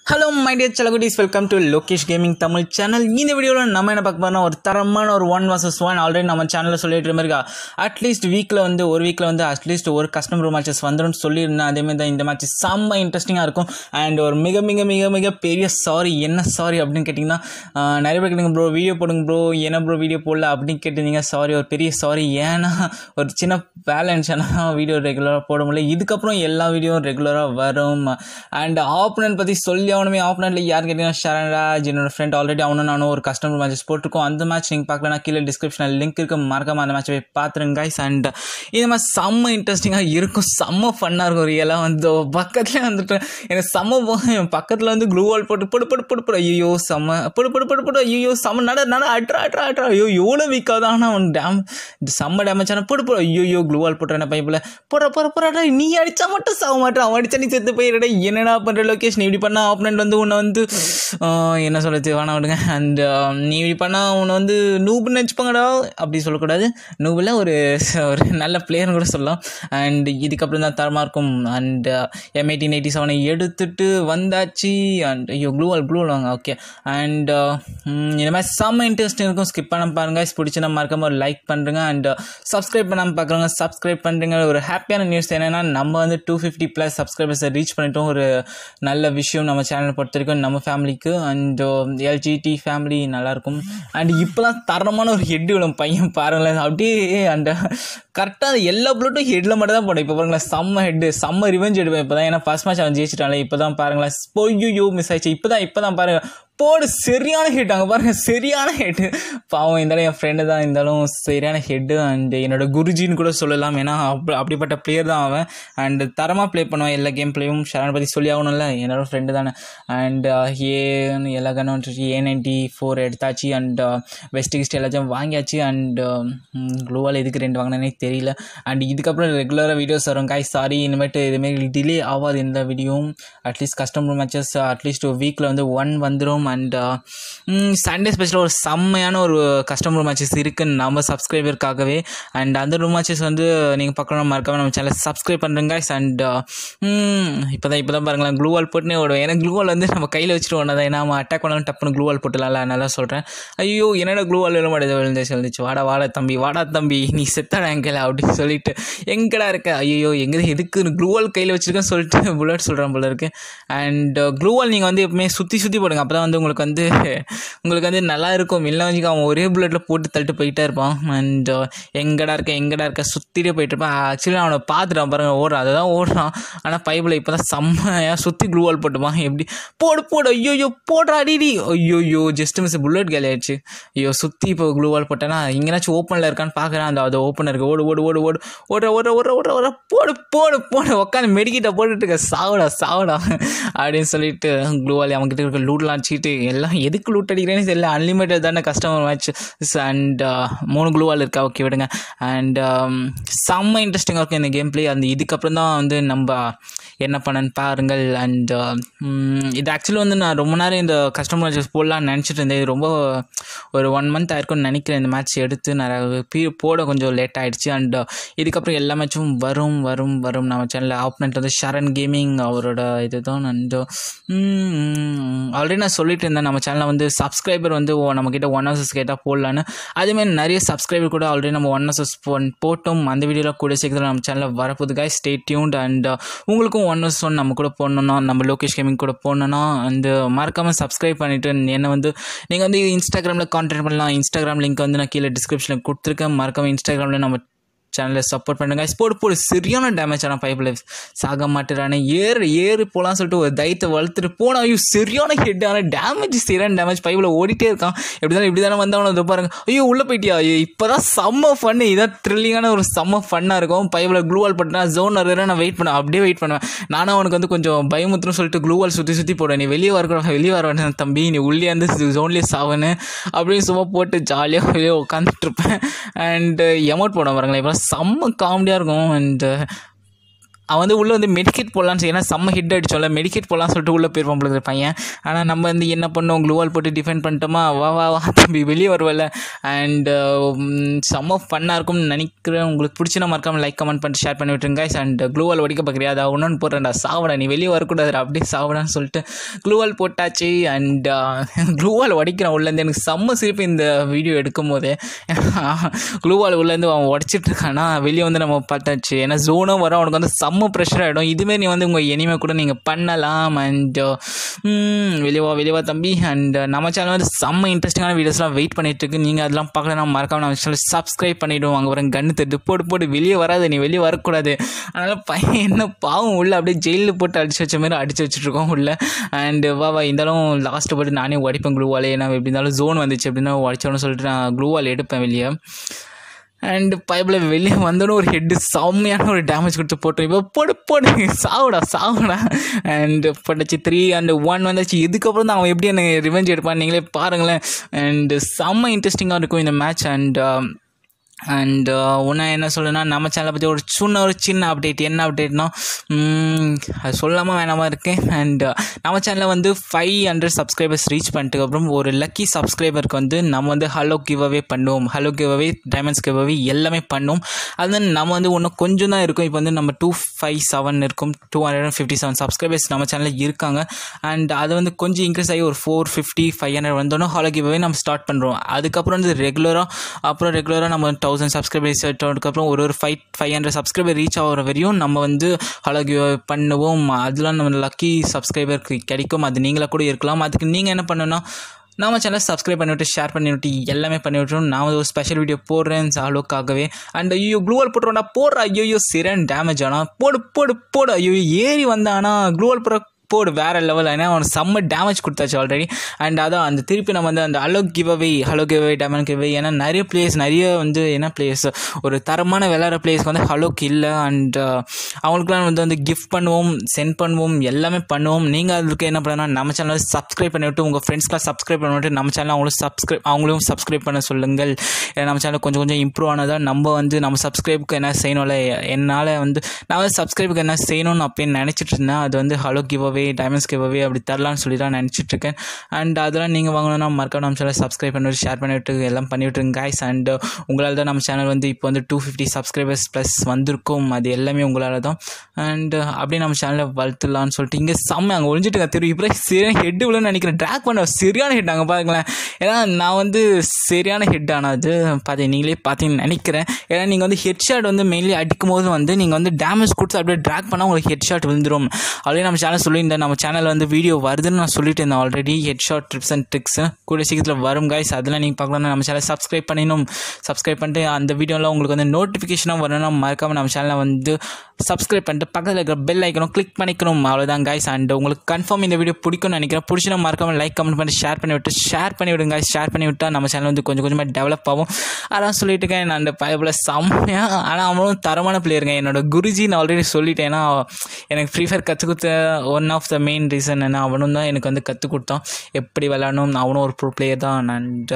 hello my dear செலகுடிஸ் welcome to Lokesh gaming Tamil channel இந்த வீடியோவில் நம்ம என்ன பார்க்க போறோம்னா ஒரு தரமான ஒரு ஒன் வர்சஸ் ஒன் ஆல்ரெடி நம்ம சேனலில் சொல்லிட்டு இருக்கா அட்லீஸ்ட் வீக்கில் வந்து ஒரு வீக்கில் வந்து அட்லீஸ்ட் ஒரு கஸ்டமர் மேட்சஸ் வந்துடும் சொல்லியிருந்தேன் அதேமாதிரி தான் இந்த மேட்ச் செம்ம இன்ட்ரெஸ்டிங்காக இருக்கும் அண்ட் ஒரு மிக மிக மிக மிக பெரிய சாரி என்ன சாரி அப்படின்னு கேட்டிங்கன்னா ஆஹ், நிறைய பேர் கேட்டுங்க ப்ரோ வீடியோ போடுங்க ப்ரோ என்ன ப்ரோ வீடியோ போடல அப்படின்னு கேட்டிருந்தீங்க சாரி ஒரு பெரிய சாரி ஏன்னா ஒரு சின்ன பேலன்ஸ் வீடியோ ரெகுலராக போட முடியல இதுக்கப்புறம் எல்லா வீடியோவும் ரெகுலராக வரும் அண்ட் ஆப்பனன்ட் பற்றி சொல்லி அவனுமே ஆப்பனண்ட்டில் யார் கேட்டிங்கன்னா ஷரண் ராஜ் என்னோட ஃப்ரெண்ட் ஆல்ரெடி அவனும் நானும் ஒரு கஸ்டமர் மேட்சஸ் போட்டிருக்கோம் அந்த மேட்ச் நீங்கள் பார்க்கலனா கீழே டிஸ்கிரிப்ஷனில் லிங்க் இருக்கு மறக்காம அந்த மேட்ச் போய் பார்த்துருங்க கைஸ் அண்ட் இந்த மாதிரி செம்ம இன்ட்ரெஸ்டிங்காக இருக்கும் செம்ம ஃபன்னாக இருக்கும் ரியலாக வந்து பக்கத்துலேயே வந்துட்டு எனக்கு செம்ம போ- என் பக்கத்தில் வந்து க்ளூ வால் போட்டு போடு போடு போடு போடு ஐயோ செம்ம போடு போடு போடு போடு ஐயோ செம்ம நட நட அட்ரா அட்ரா அட்ரா ஐயோ எவ்வளோ வீக்காக தான் ஆனால் அவன் டேம் செம்ம டேமேஜ் ஆனால் போடு போடு ஐயோ க்ளூ வால் போட்டுறேன் பைப்பில் போட போற போறாடா நீ அடிச்சா மட்டும் சாக மாட்டான் அவன் அடிச்சா நீ செத்து போயிடா என்னடா பண்ணுற லொக்கேஷன் இப்படி பண்ணா ஆப்பனண்ட் வந்து உன்னை வந்து ஆஹ், என்ன சொல்றது வேணாம் விடுங்க அண்ட் நீ இப்படி பண்ணா உன்னை வந்து நூபுன்னு நினச்சிப்பாங்கடா அப்படி சொல்லக்கூடாது நூபில் ஒரு ஒரு நல்ல பிளேயர்னு கூட சொல்லலாம் அண்ட் இதுக்கப்புறம் தான் தரமாக இருக்கும் அண்ட் எம் எயிட்டீன் எயிட்டி செவனை எடுத்துட்டு வந்தாச்சு அண்ட் ஐயோ க்ளூவால் க்ளூவால் வாங்க ஓகே அண்ட் இந்த மாதிரி செம்ம இன்ட்ரெஸ்ட் இருக்கும் ஸ்கிப் பண்ண பாருங்க பிடிச்சினா மறக்காம ஒரு லைக் பண்ணுறேங்க அண்ட் சப்ஸ்கிரைப் பண்ணாமல் பார்க்குறவங்க சப்ஸ்கிரைப் பண்ணுறீங்க ஒரு ஹாப்பியான நியூஸ் என்னென்னா நம்ம வந்து டூ ஃபிஃப்டி ப்ளஸ் சப்ஸ்கிரைபர்ஸை ரீச் பண்ணிட்டோம் ஒரு நல்ல விஷயம் நம்ம சேனலை பொறுத்த வரைக்கும் நம்ம ஃபேமிலிக்கு அண்ட் எல்ஜிடி ஃபேமிலி நல்லாயிருக்கும் அண்ட் இப்போலாம் தரமான ஒரு ஹெட் விழும் பையன் பாருங்களேன் அப்படியே அந்த கரெக்டாக எல்லா புல்லட்டும் ஹெட்டில் மட்டும் தான் போடும் இப்போ பாருங்களேன் செம்ம ஹெட்டு செம்ம ரிவெஞ்ச் எடுப்பேன் இப்போ தான் ஏன்னா ஃபர்ஸ்ட் மேட்ச் அவன் ஜெயிச்சிட்டாலே இப்போ தான் பாருங்களேன் பொய்யோ மிஸ் ஆயிடுச்சு இப்போ தான் இப்போ தான் பாருங்க போடு சரியான ஹிட் அங்கே பாருங்க சரியான ஹெட்டு பாவம் இருந்தாலும் என் ஃப்ரெண்டு தான் இருந்தாலும் சரியான ஹெட்டு அண்ட் என்னோட குருஜின்னு கூட சொல்லலாம் ஏன்னா அப்படி அப்படிப்பட்ட பிளேயர் தான் அவன் அண்ட் தரமாக ப்ளே பண்ணுவான் எல்லா கேம் பிளேயும் ஷரண் பற்றி சொல்லி ஆகணும்ல என்னோட ஃப்ரெண்டு தானே அண்ட் ஏன்னு எல்லா கனும் ஏ நைன்டி ஃபோர் எடுத்தாச்சு அண்ட் வெஸ்ட் கிஸ்ட் எல்லாத்தையும் வாங்கியாச்சு அண்ட் க்ளோவால் எதுக்கு ரெண்டு வாங்கினேனே தெரியல அண்ட் இதுக்கப்புறம் ரெகுலராக வீடியோஸ் வரும் காய் சாரி இனிமேட்டு இதுமாரி டிலே ஆகாது எந்த வீடியோவும் அட்லீஸ்ட் கஸ்டமர் மேட்சஸ் அட்லீஸ்ட் வீக்கில் வந்து ஒன் வந்துடும் அண்ட் சண்டே ஸ்பெஷலாக ஒரு செம்மையான ஒரு கஸ்டமர் மேட்சஸ் இருக்குது நம்ம சப்ஸ்கிரைபருக்காகவே அண்ட் அந்த ரூம் மேட்சஸ் வந்து நீங்கள் பார்க்கணும் மறக்காம நம்ம சேனல் சப்ஸ்கிரைப் பண்ணுறேங்க அண்ட் இப்போ தான் இப்போ தான் பாருங்களேன் க்ளூ வால் போட்டுனே ஓடுவேன் ஏன்னா க்ளூ வால் வந்து நம்ம கையில் வச்சுட்டு ஒன்றதை ஏன்னா நம்ம அட்டாக் பண்ணாலும் டப்புனு க்ளூ வால் போட்டுலாம்ல அதனால சொல்கிறேன் ஐயோ என்னடா க்ளூ வால் விழ மாட்டேது விழுந்துச்சு விழுந்துச்சு வாடா வாடா தம்பி வாடா தம்பி நீ செத்தாடா எங்கல அப்படின்னு சொல்லிட்டு எங்கடா இருக்க ஐயோ எங்கே எதுக்கு க்ளூ வால் கையில் வச்சிருக்கேன்னு சொல்லிட்டு புல்லட் சொல்கிறேன் போல இருக்கு அண்ட் க்ளூ வால் நீங்கள் வந்து எப்பவுமே சுற்றி சுற்றி போடுங்க அப்போ தான் வந்து உங்களுக்கு வந்து உங்களுக்கு வந்து நல்லா இருக்கும் இல்லை வச்சுக்க அவன் ஒரே புல்லட்டில் போட்டு தள்ளிட்டு போயிட்டே இருப்பான் அண்ட் எங்கடா இருக்க எங்கடா இருக்க சுற்றிட்டே போயிட்டு இருப்பான் ஆக்சுவலி அவனை பார்த்துட்டான் பாருங்க ஓடுறான் அதை தான் ஓடுறான் ஆனால் பைப்பில் இப்போ தான் செம்மையாக சுற்றி க்ளூ வால் போட்டுப்பான் எப்படி போடு போடு ஐயோ போடுறா அடிடி ஐயோ ஜஸ்ட் மிஸ் புல்லட் கேலி ஆயிடுச்சு ஐயோ சுற்றி இப்போ க்ளூ வால் போட்டேன்னா எங்கேனாச்சும் ஓப்பனில் இருக்கான்னு பார்க்குறேன் அந்த அது ஓப்பன் இருக்கு ஓடு ஓடு ஓடு ஓடு ஓடுற ஓடுற ஓடுற ஓடுற ஓடுற போடு போடு போடு உட்காந்து மெடிக்கிட்ட போட்டுட்டு இருக்க சாவடா சாவடா அப்படின்னு சொல்லிட்டு க்ளூ வால் அவங்ககிட்ட இருக்க லூட்லாம் சீட்டு எல்லாம் எதுக்கு லூட் அடிக்கிறேன்னு தெரியல அன்லிமிட்டட் தானே கஸ்டமர் மேட்ச் அண்ட் மூணு க்ளூ வால் இருக்கா ஓகே விடுங்க அண்ட் செம்ம இன்ட்ரெஸ்டிங்காக இருக்கும் இந்த கேம் ப்ளே அந்த இதுக்கப்புறம் தான் வந்து நம்ம என்ன பண்ணன்னு பாருங்கள் அண்ட் இது ஆக்சுவலி வந்து நான் ரொம்ப நேரம் இந்த கஸ்டமர் மேட்சஸ் போடலாம்னு நினச்சிட்டு இருந்தேன் இது ரொம்ப ஒரு ஒன் மந்த் ஆயிருக்கும்னு நினைக்கிறேன் இந்த மேட்ச் எடுத்து நான் பீ போட கொஞ்சம் லேட் ஆயிடுச்சு அண்ட் இதுக்கப்புறம் எல்லா மேட்சும் வரும் வரும் வரும் நம்ம சேனலில் ஆப்னண்ட் வந்து ஷரண் கேமிங் அவரோட இதுதான் அண்ட் ஆல்ரெடி நான் சொல்லிட்டு இருந்தேன் நம்ம சேனலில் வந்து சப்ஸ்கிரைபர் வந்து ஓ- நம்மக்கிட்ட ஒன் ஹவர்ஸ் கேட்டால் போடலான்னு அதேமாதிரி நிறைய சப்ஸ்கிரைபர் கூட ஆல்ரெடி நம்ம ஒன் ஹவர்ஸ் போட்டோம் அந்த வீடியோவில் கூட சீக்கிரம் நம்ம சேனலில் வரப்போகுது guys stay tuned அண்ட் உங்களுக்கும் ஒன் ஹவர்ஸ் ஒன் நம்ம கூட போடணுன்னா நம்ம லோகேஷ் கேமிங் கூட போடணுன்னா அந்த மறக்காமல் சப்ஸ்கிரைப் பண்ணிவிட்டு என்னை வந்து நீங்கள் வந்து இன்ஸ்டாகிராமில் கான்டாக்ட் பண்ணலாம் இன்ஸ்டாகிராம் லிங்க் வந்து நான் கீழே டிஸ்கிரிப்ஷனில் கொடுத்துருக்கேன் மறக்காமல் இன்ஸ்டாகிராமில் நம்ம சேனலை சப்போர்ட் பண்ணுங்க ஸ்போர்ட் போடு சரியான டேமேஜ் ஆன பைப்பில் சாக மாட்டேறானே ஏறு ஏறு போகலான்னு சொல்லிட்டு ஒரு தைத்தை வளர்த்துட்டு போனா ஐயோ சரியான ஹெட் ஆனால் டேமேஜ் சரியான டேமேஜ் பைப்பில் ஓடிட்டே இருக்கான் எப்படி தானே இப்படி தானே வந்தவன இதோ பாருங்க ஐயோ உள்ளே போயிட்டியா ஐயோ இப்போ தான் செம்ம ஃபன்னு இதான் த்ரில்லிங்கான ஒரு செம்ம ஃபன்னாக இருக்கும் பைப்பில் க்ளூவால் போட்டுனா ஜோன் வர நான் வெயிட் பண்ணேன் அப்படியே வெயிட் பண்ணுவேன் நானும் அவனுக்கு வந்து கொஞ்சம் பயமுத்துன்னு சொல்லிட்டு க்ளூவால் சுற்றி சுற்றி போடுவேன் நீ வெளியே வர வெளியே வர வேண்டாம் தம்பி நீ உள்ளே வந்து ஜோன்லேயே சாவனு அப்படின்னு சும்மா போட்டு ஜாலியாக வெளியே உட்காந்துட்டு இருப்பேன் அண்ட் எமௌண்ட் போட பாருங்களேன் இப்போ செம்ம காமெடியாக இருக்கும் அண்ட் அவன் வந்து உள்ளே வந்து மெடிக்கெட் போடலான்னு சொல்லி ஏன்னா செம்ம ஹிட் அடிச்சோம்ல மெடிக்கெட் போடலாம்னு சொல்லிட்டு உள்ளே போயிருப்பான் போல பையன் ஆனால் நம்ம வந்து என்ன பண்ணோம் க்ளூவால் போட்டு டிஃபெண்ட் பண்ணிட்டோமா வா வா வா தம்பி வெளியே வருவல அண்ட் செம்ம ஃபன்னாக இருக்கும்னு நினைக்கிறேன் உங்களுக்கு பிடிச்ச மறக்காம லைக் கமெண்ட் பண்ணிட்டு ஷேர் பண்ணி விட்டுருங்க அண்ட் க்ளூவால் ஒடிக்க பார்க்குறியா அதை ஒன்று போடுறேன்டா சாவடா நீ வெளியே வரக்கூடாதுடா அப்படியே சாவடான்னு சொல்லிட்டு க்ளூவால் போட்டாச்சு அண்ட் க்ளூவால் உடைக்கிறான் உள்ளேருந்து எனக்கு செம்ம சிரிப்பு இந்த வீடியோ எடுக்கும் போதே க்ளூவால் உள்ளேருந்து அவன் உடச்சிட்டு இருக்கானா வெளியே வந்து நம்ம பார்த்தாச்சு ஏன்னா ஜோனும் வரும் அவனுக்கு வந்து செம்ம ப்ரெஷர் ஆகிடும் இதுமாரி நீ வந்து உங்கள் இனிமே கூட நீங்கள் பண்ணலாம் அண்ட் வெளியவா வெளியவா தம்பி அண்ட் நம்ம சேனல் வந்து செம்ம இன்ட்ரெஸ்டிங்கான வீடியோஸ்லாம் வெயிட் பண்ணிட்டு இருக்கு நீங்கள் அதெல்லாம் பார்க்கலாம் மறக்காம நம்ம சேனல் சப்ஸ்கிரைப் பண்ணிவிடுவோம் அங்கே வர கண்ணு தட்டு போட்டு போட்டு வெளியே வராது நீ வெளியே வரக்கூடாது அதனால் பையன் என்ன பாவம் உள்ள அப்படியே ஜெயிலில் போட்டு அடிச்சு வச்ச மாதிரி அடிச்சு வச்சுட்ருக்கோம் உள்ள அண்ட் வா வா இருந்தாலும் லாஸ்ட்டு போட்டு நானே உடைப்பேன் க்ளூவாலே ஏன்னா எப்படி இருந்தாலும் ஜோன் வந்துச்சு அப்படின்னா உடைச்சோன்னு சொல்லிட்டு நான் க்ளூவால் எடுப்பேன் வெளியே அண்ட் பைப்பில் வெளியே வந்தோன்னு ஒரு ஹெட்டு செம்மையான ஒரு டேமேஜ் கொடுத்து போட்டோம் இப்போ போடு போடு சாவுடா சாவுடா அண்ட் பட்டுச்சு த்ரீ அண்ட் ஒன் வந்துச்சு இதுக்கப்புறம் தான் அவன் எப்படி எனக்கு ரிவெஞ்ச் எடுப்பான் நீங்களே பாருங்களேன் அண்ட் செம்ம இன்ட்ரெஸ்டிங்காக இருக்கும் இந்த மேட்ச் அண்ட் அண்ட் ஒன்றா என்ன சொல்லுன்னா நம்ம சேனலை பற்றி ஒரு சின்ன ஒரு சின்ன அப்டேட் என்ன அப்டேட்னா அது சொல்லாமல் வேணாமா இருக்கேன் அண்ட் நம்ம சேனலில் வந்து ஃபைவ் ஹண்ட்ரட் சப்ஸ்கிரைபர்ஸ் ரீச் பண்ணிட்டு அப்புறம் ஒரு லக்கி சப்ஸ்கிரைபருக்கு வந்து நம்ம வந்து ஹலோ கிவ் அவே பண்ணுவோம் hello giveaway diamonds giveaway எல்லாமே பண்ணுவோம் அது வந்து நம்ம வந்து இன்னும் கொஞ்சம் தான் இருக்கும் இப்போ வந்து நம்ம டூ ஃபைவ் செவன் இருக்கும் two hundred and fifty seven subscribers நம்ம சேனலில் இருக்காங்க அண்ட் அது வந்து கொஞ்சம் இன்க்ரீஸ் ஆகி ஒரு ஃபோர் ஃபிஃப்டி ஃபைவ் ஹண்ட்ரட் வந்தோன்னா ஹாலோ கிவ் அவே நம்ம ஸ்டார்ட் பண்ணுறோம் அதுக்கப்புறம் வந்து ரெகுலராக அப்புறம் ரெகுலராக நம்ம தௌசண்ட் சப்ஸ்கிரைபர்ஸ் அதுக்கப்புறம் ஒரு ஒரு five five hundred subscriber reach ஆகிற வரையும் நம்ம வந்து ஹலோ கிவ் பண்ணுவோம் அதெல்லாம் நம்ம லக்கி சப்ஸ்கிரைபருக்கு கிடைக்கும் அது நீங்களாக கூட இருக்கலாம் அதுக்கு நீங்கள் என்ன பண்ணணும்னா நம்ம சேனல் சப்ஸ்கிரைப் பண்ணிவிட்டு ஷேர் பண்ணிவிட்டு எல்லாமே பண்ணி விட்டுரும் நான் ஒரு ஸ்பெஷல் வீடியோ போடுறேன் சாலோக்காகவே அண்ட் ஐயோ க்ளூவல் போட்டுருவோம்டா போடுற ஐயோ சிறன் டேமேஜ் ஆனால் போடு போடு போடு ஐயோ ஏறி வந்தானா க்ளூவல் போடுற போடு வேறு லெவல் ஏன்னா அவன் செம்ம டேமேஜ் கொடுத்தாச்சு ஆல்ரெடி அண்ட் அதான் அந்த திருப்பி நம்ம வந்து அந்த hello giveaway hello giveaway damage giveaway ஏன்னா நிறைய பிளேயர்ஸ் நிறைய வந்து என்ன பிளேயர்ஸ் ஒரு தரமான விளையாடுற பிளேயர்ஸ்க்கு வந்து ஹலோக்கு இல்லை அண்ட் அவங்களுக்குலாம் வந்து வந்து கிஃப்ட் பண்ணுவோம் சென்ட் பண்ணுவோம் எல்லாமே பண்ணுவோம் நீங்கள் அதுக்கு என்ன பண்ணணும் நம்ம சேனலை சப்ஸ்கிரைப் பண்ணிவிட்டு உங்கள் ஃப்ரெண்ட்ஸ்க்கெலாம் சப்ஸ்கிரைப் பண்ணிவிட்டு நம்ம சேனல் அவங்களும் சப்ஸ்கிரைப் அவங்களும் சப்ஸ்கிரைப் பண்ண சொல்லுங்கள் ஏன்னா நம்ம சேனல் கொஞ்சம் கொஞ்சம் இம்ப்ரூவ் ஆனதாக நம்ம வந்து நம்ம சப்ஸ்கிரைபுக்கு என்ன செய்யணும்ல என்னால் வந்து நான் வந்து சப்ஸ்கிரைபுக்கு என்ன செய்யணும்னு அப்படின்னு நினச்சிட்டு இருந்தேன் அது வந்து hello giveaway diamonds giveaway அப்படி தரலான்னு சொல்லி தான் நினச்சிட்டு இருக்கேன் அண்ட் அதெல்லாம் நீங்கள் வாங்கணும்னா மறக்காம நம்ம சேனல் சப்ஸ்கிரைப் பண்ணிவிட்டு ஷேர் பண்ணிவிட்டு எல்லாம் பண்ணிவிட்டுருங்க கைஸ் அண்ட் உங்களால் தான் நம்ம சேனல் வந்து இப்போ வந்து டூ ஃபிஃப்டி சப்ஸ்கிரைபர்ஸ் ப்ளஸ் வந்திருக்கும் அது எல்லாமே உங்களால் தான் அண்ட் அப்படியே நம்ம சேனலை வளர்த்துலான்னு சொல்லிட்டு இங்கே செம்ம அங்கே ஒழிஞ்சிட்டு தெரியும் இப்போ சரியான ஹெட் விழுன்னு நினைக்கிறேன் ட்ராக் பண்ண சரியான ஹெட் அங்கே பாருங்களேன் ஏன்னா நான் வந்து சரியான ஹெட் ஆனது பார்த்து நீங்களே பார்த்தீங்கன்னு நினைக்கிறேன் ஏன்னா நீங்கள் வந்து ஹெட் ஷாட் வந்து மெயின்லி அடிக்கும் போது வந்து நீங்கள் வந்து டேமேஜ் கொடுத்து அப்படியே ட்ராக் பண்ணால் உங்களுக்கு ஹெட் ஷாட் விழுந்துடும் அப்படியே நம்ம சேனல் சொல்லியிருந்தேன் நம்ம சேனல் வந்து வீடியோ வருதுன்னு நான் சொல்லிட்டு இருந்தேன் already headshot tips and tricks கூட சீக்கிரத்தில் வரும் கைஸ் அதெல்லாம் நீங்கள் பார்க்கலாம்னா நம்ம சேனல் சப்ஸ்கிரைப் பண்ணிடணும் சப்ஸ்கிரைப் பண்ணிட்டு அந்த வீடியோவில் உங்களுக்கு வந்து நோட்டிஃபிகேஷனாக வரணும்னா மறக்காமல் நம்ம சேனலை வந்து சப்ஸ்கிரைப் பண்ணிட்டு பக்கத்தில் இருக்கிற பெல் ஐக்கனும் கிளிக் பண்ணிக்கணும் அவ்வளோதான் கைஸ் அண்ட் உங்களுக்கு கன்ஃபார்ம் இந்த வீடியோ பிடிக்கும்னு நினைக்கிறேன் பிடிச்சினா மறக்காமல் லைக் கமெண்ட் பண்ணி ஷேர் பண்ணி விட்டு ஷேர் பண்ணி விடுங்க ஷேர் பண்ணி விட்டால் நம்ம சேனல் வந்து கொஞ்சம் கொஞ்சமாக டெவலப் ஆகும் அதான் சொல்லிட்டு இருக்கேன் நான் அந்த பயபில் செம்மையாக ஆனால் அவனும் தரமான பிளேயருங்க என்னோட குருஜி நான் ஆல்ரெடி சொல்லிட்டேன் ஏன்னா எனக்கு ஃப்ரீ ஃபயர் கற்றுக் கொடுத்த one of the main reason என்ன அவனும் தான் எனக்கு வந்து கற்றுக் கொடுத்தான் எப்படி விளாடணும் அவனும் ஒரு ப்ரோ பிளேயர் தான் அண்ட்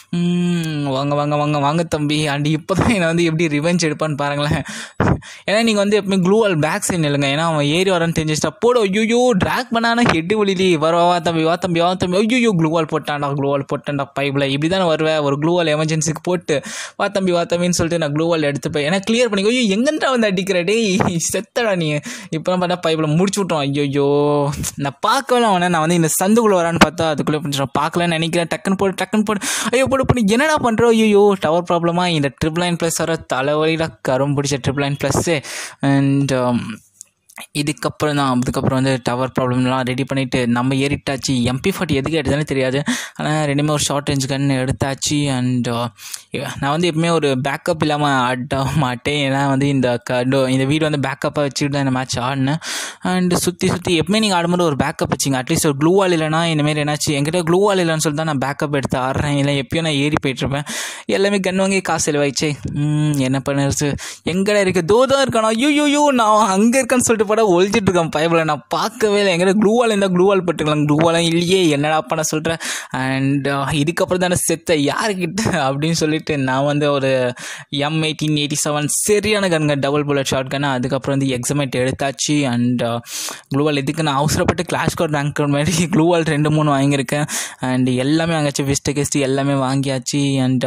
வாங்க வாங்க வாங்க வாங்க தம்பி அண்ட் இப்போ தான் என்னை வந்து எப்படி ரிவெஞ்ச் எடுப்பான்னு பாருங்களேன் ஏன்னா நீங்கள் வந்து எப்பவுமே க்ளூவால் பேக் சைடு இல்லைங்க ஏன்னா அவன் ஏறி வரன்னு தெரிஞ்சிச்சா போடு ஐயோ ட்ராக் பண்ணானா ஹெட்டு வழிலி வர வா தம்பி வா தம்பி வா தம்பி ஐயோ க்ளூவால் போட்டான்டா க்ளூவால் போட்டான்டா பைப்பில் இப்படி தானே வருவேன் ஒரு க்ளூவால் எமர்ஜென்சிக்கு போட்டு வா தம்பி வா தம்பின்னு சொல்லிட்டு நான் க்ளூவால் எடுத்துப்பேன் ஏன்னா கிளியர் பண்ணி ஐயோ எங்கன்றா வந்து அடிக்கிற டேய் செத்தடா நீ இப்போலாம் பார்த்தா பைப்பில் முடிச்சு விட்டோம் ஐயோ நான் பார்க்கவே அவனை நான் வந்து இந்த சந்துக்குள்ளே வரான்னு பார்த்தா அதுக்குள்ளே கொஞ்சம் பார்க்கலன்னு நினைக்கிறேன் டக்குன்னு போடு டக்குன்னு போடு ஐயோ போடு போடு என்னடா பண்ணுறோம் ஐயோ டவர் ப்ராப்ளமா இந்த ட்ரிப் லைன் ப்ளஸ் வர தலைவலியில் கரும் பிடிச்ச ட்ரிப் லைன் ப்ளஸ்ஸு அண்ட் இதுக்கப்புறம் தான் அதுக்கப்புறம் வந்து டவர் ப்ராப்ளம்லாம் ரெடி பண்ணிவிட்டு நம்ம ஏறிட்டாச்சு எம்பி ஃபார்ட்டி எதுக்கு எடுத்தானே தெரியாது ஆனால் ரெண்டுமே ஒரு ஷார்ட் ரேஞ்ச் கன் எடுத்தாச்சு அண்ட் நான் வந்து எப்பவுமே ஒரு பேக்கப் இல்லாமல் ஆட மாட்டேன் ஏன்னா வந்து இந்த க இந்த வீடு வந்து பேக்கப்பாக வச்சுட்டு தான் இந்த மேட்ச் ஆடினேன் அண்ட் சுற்றி சுற்றி எப்பவுமே நீங்கள் ஆடும்போது ஒரு பேக்கப் வச்சிங்க அட்லீஸ்ட் ஒரு க்ளூ வால் இல்லைனா இந்தமாரி என்னாச்சு என்கிட்ட க்ளூ வால் இல்லைன்னு சொல்லி தான் நான் பேக்கப் எடுத்து ஆடுறேன் இல்லை எப்பயும் நான் ஏறி போயிட்டுருப்பேன் எல்லாமே கன் வாங்கி காசு செலவாயிச்சே என்ன பண்ணுறது எங்கடா இருக்குது தோ தான் இருக்கானா ஐயோ நான் அங்கே இருக்கேன்னு சொல்லிட்டு பட ஒழிச்சிட்டு இருக்கேன் பைபிள் நான் பார்க்கவே இல்லை எங்கிட்ட க்ளூவால் இருந்தால் க்ளூவால் போட்டுக்கலாம் க்ளூவாலாம் இல்லையே என்னடா பண்ண சொல்கிறேன் அண்ட் இதுக்கப்புறம் தானே செத்த யாருக்கிட்ட அப்படின்னு சொல்லிட்டு நான் வந்து ஒரு எம் எயிட்டீன் எயிட்டி செவன் சரியான கன்ங்க டபுள் புல்லட் ஷார்ட் கன்னு அதுக்கப்புறம் வந்து எக்ஸாமேட் எடுத்தாச்சு அண்ட் க்ளூவால் இதுக்கு நான் அவசரப்பட்டு கிளாஷ் கோட் ரேங்க் மாதிரி க்ளூவால் ரெண்டு மூணு வாங்கியிருக்கேன் அண்ட் எல்லாமே வாங்கியாச்சு விஸ்ட் கெஸ்ட் எல்லாமே வாங்கியாச்சு அண்ட்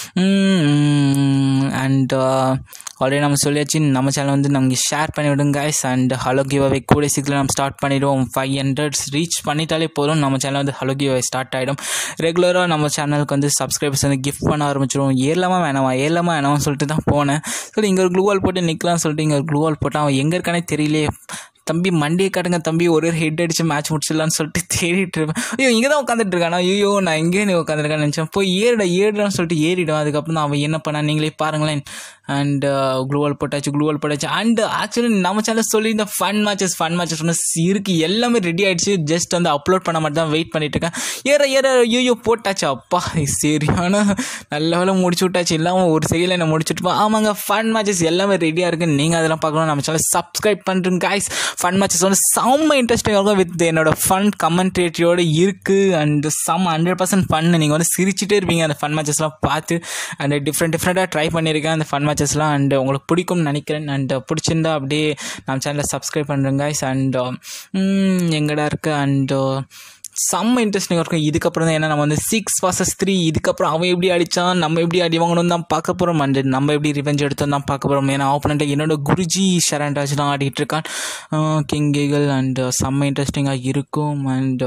அண்ட் ஆல்ரெடி நம்ம சொல்லியாச்சு நம்ம சேனல் வந்து நமக்கு ஷேர் பண்ணி விடுங்க guys and hello giveaway கூட சீக்கிரம் நம்ம ஸ்டார்ட் பண்ணிவிடுவோம் ஃபைவ் ஹண்ட்ரட்ஸ் ரீச் பண்ணிட்டாலே போதும் நம்ம சேனல் வந்து ஹலோ கிவ் அவே ஸ்டார்ட் ஆகிடும் ரெகுலராக நம்ம சேனலுக்கு வந்து சப்ஸ்கிரைபர்ஸ் வந்து கிஃப்ட் பண்ண ஆரம்பிச்சிடுவோம் ஏழாமா வேணாமா ஏழாமா வேணாமா சொல்லிட்டு தான் போனேன் சரி இங்கே ஒரு க்ளூவால் போட்டு நிற்கலாம்னு சொல்லிட்டு இங்கே ஒரு க்ளூவால் போட்டால் அவன் எங்கே இருக்கானே தெரியலையே தம்பி மண்டியை காட்டுங்க தம்பி ஒரு ஒரு ஹெட் அடிச்சு மேட்ச் முடிச்சிடலான்னு சொல்லிட்டு தேடிட்டு இருப்பேன் ஐயோ இங்கே தான் உட்காந்துட்டு இருக்கானா ஐயோ நான் இங்கே நீ உட்காந்துருக்கான்னு நினச்சேன் போய் ஏறிடா ஏறிடான்னு சொல்லிட்டு ஏறிடும் அதுக்கப்புறம் தான் அவன் என்ன பண்ணா நீங்களே பாருங்களேன் அண்ட் க்ளூவால் போட்டாச்சு க்ளூவால் போட்டாச்சு அண்ட் ஆக்சுவலி நம்ம சேனல் சொல்லி இந்த ஃபன் மேட்சஸ் ஃபன் மேட்சஸ் ஒன்று இருக்குது எல்லாமே ரெடி ஆகிடுச்சு ஜஸ்ட் வந்து அப்லோட் பண்ண மட்டும் தான் வெயிட் பண்ணிட்டு இருக்கேன் ஏற ஏற ஐயோ போட்டாச்சு அப்பா சரியான நல்ல வேலை முடிச்சு விட்டாச்சு இல்லாமல் ஒரு செகண்டில் என்ன முடிச்சுட்டு ஆமாங்க ஃபன் மேட்சஸ் எல்லாமே ரெடியாக இருக்குது நீங்கள் அதெல்லாம் பார்க்கணும் நம்ம சேனல் சப்ஸ்கிரைப் பண்ணுறேன் காய்ஸ் ஃபன் மேட்சஸ் வந்து செம்ம இன்ட்ரெஸ்டிங்காக இருக்கும் வித் என்னோட ஃபன் கமெண்ட்ரேட்டரியோட இருக்குது அண்ட் செம்ம ஹண்ட்ரட் பர்சன்ட் ஃபன் நீங்கள் வந்து சிரிச்சிட்டே இருப்பீங்க அந்த ஃபன் மேட்சஸ்லாம் பார்த்து அண்ட் டிஃப்ரெண்ட் டிஃப்ரெண்ட்டாக ட்ரை பண்ணியிருக்கேன் அந்த ஃபன் மேட்சஸ்லாம் அண்ட் உங்களுக்கு பிடிக்கும்னு நினைக்கிறேன் அண்ட் பிடிச்சிருந்தா அப்படியே நம்ம சேனலை சப்ஸ்கிரைப் பண்ணுறேன் காய்ஸ் அண்ட் எங்கடா இருக்குது அண்ட் செம்ம இன்ட்ரெஸ்டிங்காக இருக்கும் இதுக்கப்புறம் தான் ஏன்னா நம்ம வந்து சிக்ஸ் வர்சஸ் த்ரீ இதுக்கப்புறம் அவன் எப்படி அடித்தான் நம்ம எப்படி அடி வாங்கணும் தான் பார்க்க போகிறோம் அண்ட் நம்ம எப்படி ரிவெஞ்ச் எடுத்தோம் தான் பார்க்க போகிறோம் ஏன்னா ஆப்பனண்ட்டை என்னோட குருஜி ஷரண்ராஜ் தான் ஆடிட்டு இருக்கான் கிங் கேகல் அண்ட் செம்ம இன்ட்ரெஸ்டிங்காக இருக்கும் அண்ட்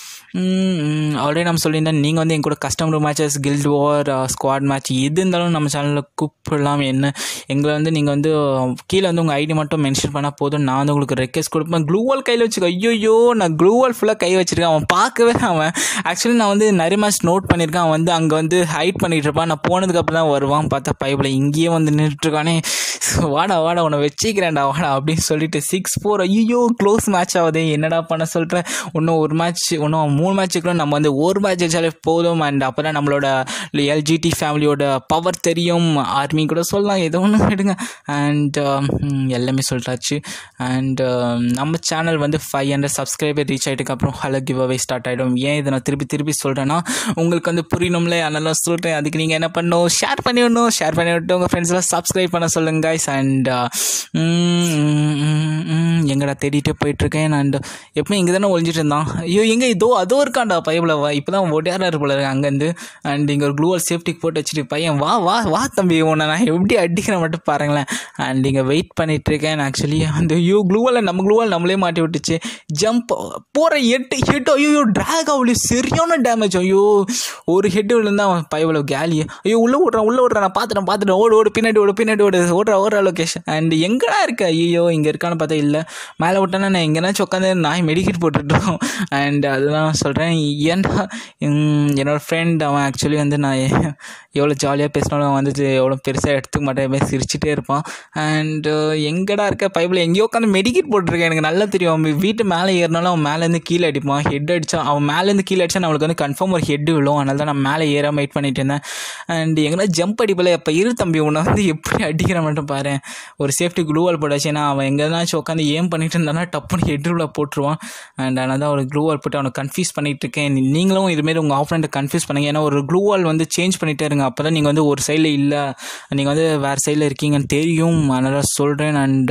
ஆல்ரெடி நம்ம சொல்லியிருந்தேன் நீங்கள் வந்து என் கூட customer matches guild war squad match எது இருந்தாலும் நம்ம சேனலில் கூப்பிடலாம் என்ன எங்களை வந்து நீங்கள் வந்து கீழே வந்து உங்கள் ஐடி மட்டும் மென்ஷன் பண்ணால் போதும் நான் வந்து உங்களுக்கு ரெக்வஸ்ட் கொடுப்பேன் க்ளூவால் கையில் வச்சுக்கோ ஐயோ நான் க்ளூவால் ஃபுல்லாக கை வச்சிருக்கேன் அவன் பார்க்கவே அவன் ஆக்சுவலி நான் வந்து நிறைய மேட்ச் நோட் பண்ணியிருக்கேன் அவன் வந்து அங்கே வந்து ஹைட் பண்ணிட்டு இருப்பான் நான் போனதுக்கப்புறம் தான் வருவான் பார்த்தா பைப்பில் இங்கேயே வந்து நின்றுட்டுருக்கானே வாடா வாடா உன்னை வச்சிக்கிறேன்டா வாடா அப்படின்னு சொல்லிட்டு சிக்ஸ் ஃபோர் ஐயோ க்ளோஸ் மேட்ச் ஆகுது என்னடா பண்ண சொல்கிறேன் இன்னும் ஒரு மேட்ச் இன்னும் மூணு மேட்ச்சுக்குள்ள நம்ம வந்து ஒரு மேட்ச் வச்சாலே போதும் அண்ட் அப்போ தான் நம்மளோட எல்ஜிடி ஃபேமிலியோட பவர் தெரியும் ஆர்மி கூட சொல்லலாம் ஏதோ ஒன்று விடுங்க அண்ட் எல்லாமே சொல்லிட்டாச்சு அண்ட் நம்ம சேனல் வந்து ஃபைவ் ஹண்ட்ரட் சப்ஸ்கிரைபர் ரீச் ஆகிட்டுக்கு அப்புறம் ஹலோ கிவ் அவே ஸ்டார்ட் ஆகிடும் ஏன் இதை நான் திருப்பி திருப்பி சொல்கிறேன்னா உங்களுக்கு வந்து புரியணும்ல அதனால சொல்கிறேன் அதுக்கு நீங்கள் என்ன பண்ணணும் ஷேர் பண்ணி விடணும் ஷேர் பண்ணி விட்டு உங்கள் ஃப்ரெண்ட்ஸ்லாம் சப்ஸ்கிரைப் பண்ண சொல்லுங்க கைஸ் அண்ட் எங்கடா தேடிட்டே போயிட்டுருக்கேன் அண்ட் எப்பவும் இங்கே தானே ஒழிஞ்சிட்டு இருந்தான் ஐயோ எங்கே இதோ அதோ இருக்கான்டா பைபிள் வா இப்போ தான் ஒடியாராரு போல இருக்கு அங்கேருந்து அண்ட் இங்கே ஒரு க்ளூவல் சேஃப்டிக்கு போட்டு வச்சுட்டு பையன் வா வா வா தம்பி உன்னை நான் எப்படி அடிக்கிறேன் மட்டும் பாருங்களேன் அண்ட் இங்கே வெயிட் பண்ணிகிட்ருக்கேன் ஆக்சுவலி அந்த ஐயோ க்ளூவலில் நம்ம க்ளூவல் நம்மளே மாட்டி விட்டுச்சு ஜம்ப் போகிற எட்டு ஹெட் ஐயோ ட்ராக் ஆகலையே சரியான டேமேஜ் ஐயோ ஒரு ஹெட் விழுந்தா அவன் பைபிள் கேலி ஐயோ உள்ளே விட்றான் உள்ளே விட்றான் நான் பார்த்துட்டேன் பார்த்துட்டேன் ஓடு ஓடு பின்னாடி ஓடு பின்னாடி ஓடு ஓடுற ஓடுற லொக்கேஷன் அண்ட் எங்கடா இருக்க ஐயோ இங்கே இருக்கான்னு பார்த்தா இல்லை மேலே விட்டானா நான் எங்கேனாச்சும் உட்காந்து நாய் மெடிக்கேட் போட்டுட்டோம் அண்ட் அதெல்லாம் சொல்கிறேன் ஏன்டா என்னோடய ஃப்ரெண்ட் அவன் ஆக்சுவலி வந்து நான் எவ்வளோ ஜாலியாக பேசினாலும் அவன் வந்துட்டு எவ்வளோ பெருசாக எடுத்துக்க மாட்டேன் எப்பவுமே சிரிச்சிட்டே இருப்பான் அண்டு எங்கடா இருக்க பைப்பில் எங்கேயோ உட்காந்து மெடிக்கேட் போட்டிருக்கேன் எனக்கு நல்லா தெரியும் அவன் வீட்டு மேலே ஏறினாலும் அவன் மேலேருந்து கீழே அடிப்பான் ஹெட் அடித்தான் அவன் மேலேருந்து கீழே அடித்தா நம்மளுக்கு வந்து கன்ஃபார்ம் ஒரு ஹெட் விழும் அதனால தான் நான் மேலே ஏறாமல் வெயிட் பண்ணிட்டு இருந்தேன் அண்ட் எங்கன்னா ஜம்ப் அடிப்பல எப்போ இரு தம்பி உன்னை வந்து எப்படி அடிக்கிற மட்டும் பாரு ஒரு சேஃப்டி க்ளூவால் போட்டாச்சு ஏன்னா அவன் எங்கேனாச்சும் உட்காந்து ஏம் பண்ணிட்டு இருந்தானா டப்புன்னு ஹெட்ருவில் போட்டுருவான் அண்ட் அதனால தான் ஒரு க்ளூவால் போட்டு அவனை கன்ஃபியூஸ் பண்ணிகிட்டு இருக்கேன் நீங்களும் இதுமாரி உங்கள் ஆஃப்ரெண்டை கன்ஃபியூஸ் பண்ணுங்க ஏன்னா ஒரு க்ளூவால் வந்து சேஞ்ச் பண்ணிகிட்டே இருங்க அப்போ தான் நீங்கள் வந்து ஒரு சைடில் இல்லை நீங்கள் வந்து வேறு சைடில் இருக்கீங்கன்னு தெரியும் அதனால் சொல்கிறேன் அண்ட்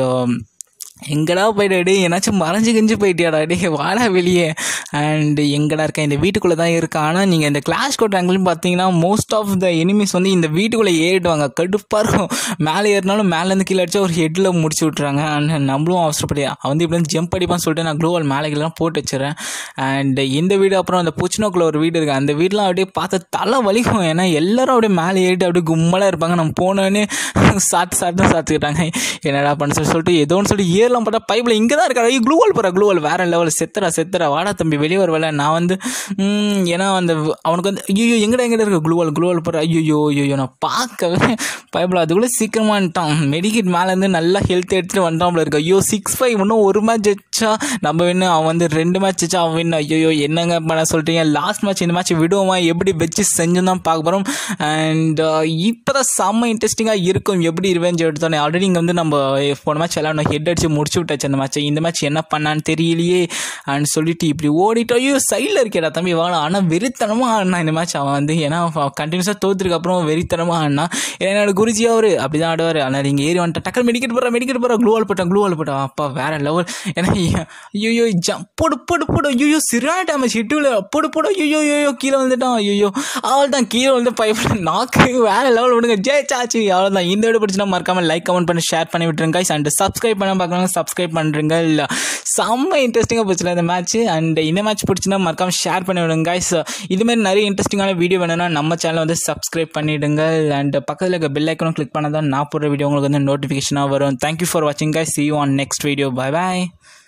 எங்கடா போயிட்டு டே என்னாச்சும் மறைஞ்சு கிஞ்சு போயிட்டியாடா டே வாடா வெளியே அண்ட் எங்கடா இருக்கேன் இந்த வீட்டுக்குள்ளே தான் இருக்கேன் ஆனால் நீங்கள் இந்த கிளாஷ் கோட் ஆங்கிலும் பார்த்தீங்கன்னா மோஸ்ட் ஆஃப் த எனிமீஸ் வந்து இந்த வீட்டுக்குள்ளே ஏறிடுவாங்க கடுப்பாக இருக்கும் மேலே ஏறினாலும் மேலேருந்து கீழே அடிச்சா ஒரு ஹெட்டில் முடிச்சு விட்றாங்க அண்ட் நம்மளும் அவசரப்படி அவன் வந்து இப்படி ஜம்ப் அடிப்பான்னு சொல்லிட்டு நான் க்ளோவல் மேலே கீழெல்லாம் போட்டு வச்சிடறேன் அண்ட் இந்த வீடு அப்புறம் அந்த புச்சினோக்கில் ஒரு வீடு இருக்குது அந்த வீடெலாம் அப்படியே பார்த்து தலை வலிக்கும் ஏன்னா எல்லாரும் அப்படியே மேலே ஏறிட்டு அப்படியே கும்மலாக இருப்பாங்க நம்ம போனோடனே சாத்து சாத்து சாத்துக்கிட்டாங்க என்னடா பண்ண சொல்லி சொல்லிட்டு ஏதோ ஒன்று சொல்லி ஏறலாம் பார்த்தா பைப்பில் இங்கே தான் இருக்கா ஐயோ க்ளூவல் போகிற க்ளூவல் வேறு லெவல் செத்துறா செத்துறா வாடா தம்பி வெளியே வரவில்ல நான் வந்து ம், ஏன்னா அந்த அவனுக்கு வந்து ஐயோ எங்கடா எங்கடா இருக்க க்ளூவல் க்ளூவல் போகிற ஐயோ ஐயோ நான் பார்க்கவே பைப்பில் அதுக்குள்ளே சீக்கிரமான்ட்டான் மெடிக்கெட் மேலேருந்து நல்லா ஹெல்த் எடுத்துகிட்டு வந்தான் இருக்கு ஐயோ சிக்ஸ் ஃபைவ் இன்னும் ஒரு மேட்ச் வச்சா நம்ம வின்னு அவன் வந்து ரெண்டு மேட்ச் வச்சா அவன் வின்னு ஐயோ என்னங்க பண்ண சொல்லிட்டீங்க லாஸ்ட் மேட்ச் இந்த மேட்ச் விடுவோமா எப்படி வச்சு செஞ்சு தான் பார்க்க போகிறோம் அண்ட் இப்போ தான் செம்ம இன்ட்ரெஸ்டிங்காக இருக்கும் எப்படி ரிவெஞ்ச் எடுத்தோன்னே ஆல்ரெடி இங்கே வந்து நம்ம போன மேட்ச் விளாடணும் ஹெட் அடிச்சு முடிச்சு விட்டாச்சு அந்த மேட்ச்சை இந்த மேட்ச் என்ன பண்ணான்னு தெரியலையே அப்படின்னு சொல்லிட்டு இப்படி ஓடிட்டு ஐயோ சைடில் இருக்கேடா தம்பி வாழ ஆனால் வெறித்தனமாக ஆடினா இந்த மேட்ச் அவன் வந்து ஏன்னா கண்டினியூஸாக தோத்துருக்கு அப்புறம் வெறித்தனமாக ஆடினா என்னோட குருஜி அவர் அப்படி தான் ஆடுவார் ஆனால் நீங்கள் ஏறி வந்துட்டா டக்கர் மெடிக்கெட் போகிறா மெடிக்கெட் போகிறா க்ளூவால் போட்டான் க்ளூவால் போட்டான் அப்பா வேற லெவல் ஏன்னா ஐயோ ஜம்ப் போடு போடு போடு ஐயோ சிறா டேமேஜ் ஹிட்டுல போடு போடு ஐயோ ஐயோ கீழே வந்துட்டான் ஐயோ அவள் தான் கீழே வந்து பைப்பில் நாக்கு வேற லெவல் விடுங்க ஜெய் சாச்சி அவ்வளோ தான் இந்த வீடியோ பிடிச்சினா மறக்காம லைக் கமெண்ட் பண்ணி ஷேர் பண்ணி விட்டுருங்க guys அண்ட் சப்ஸ்கிரைப் பண்ண பார்க்கணும் சப்ஸ்கிரைப் பண்ணுறீங்க இல்லை செம்ம இன்ட்ரெஸ்டிங்காக போச்சுல இந்த மேட்ச் அண்ட் இந்த மேட்ச் பிடிச்சினா மறக்காம ஷேர் பண்ணி விடுங்க guys இதுமாரி நிறைய இன்ட்ரெஸ்டிங்கான வீடியோ வேணும்னா நம்ம சேனலை வந்து சப்ஸ்கிரைப் பண்ணிவிடுங்க அண்ட் பக்கத்தில் இருக்க பெல் ஐக்கனும் கிளிக் பண்ணால் தான் நான் போடுற வீடியோ உங்களுக்கு வந்து நோட்டிஃபிகேஷனாக வரும் தேங்க்யூ ஃபார் வாட்சிங் guys see you on next video bye bye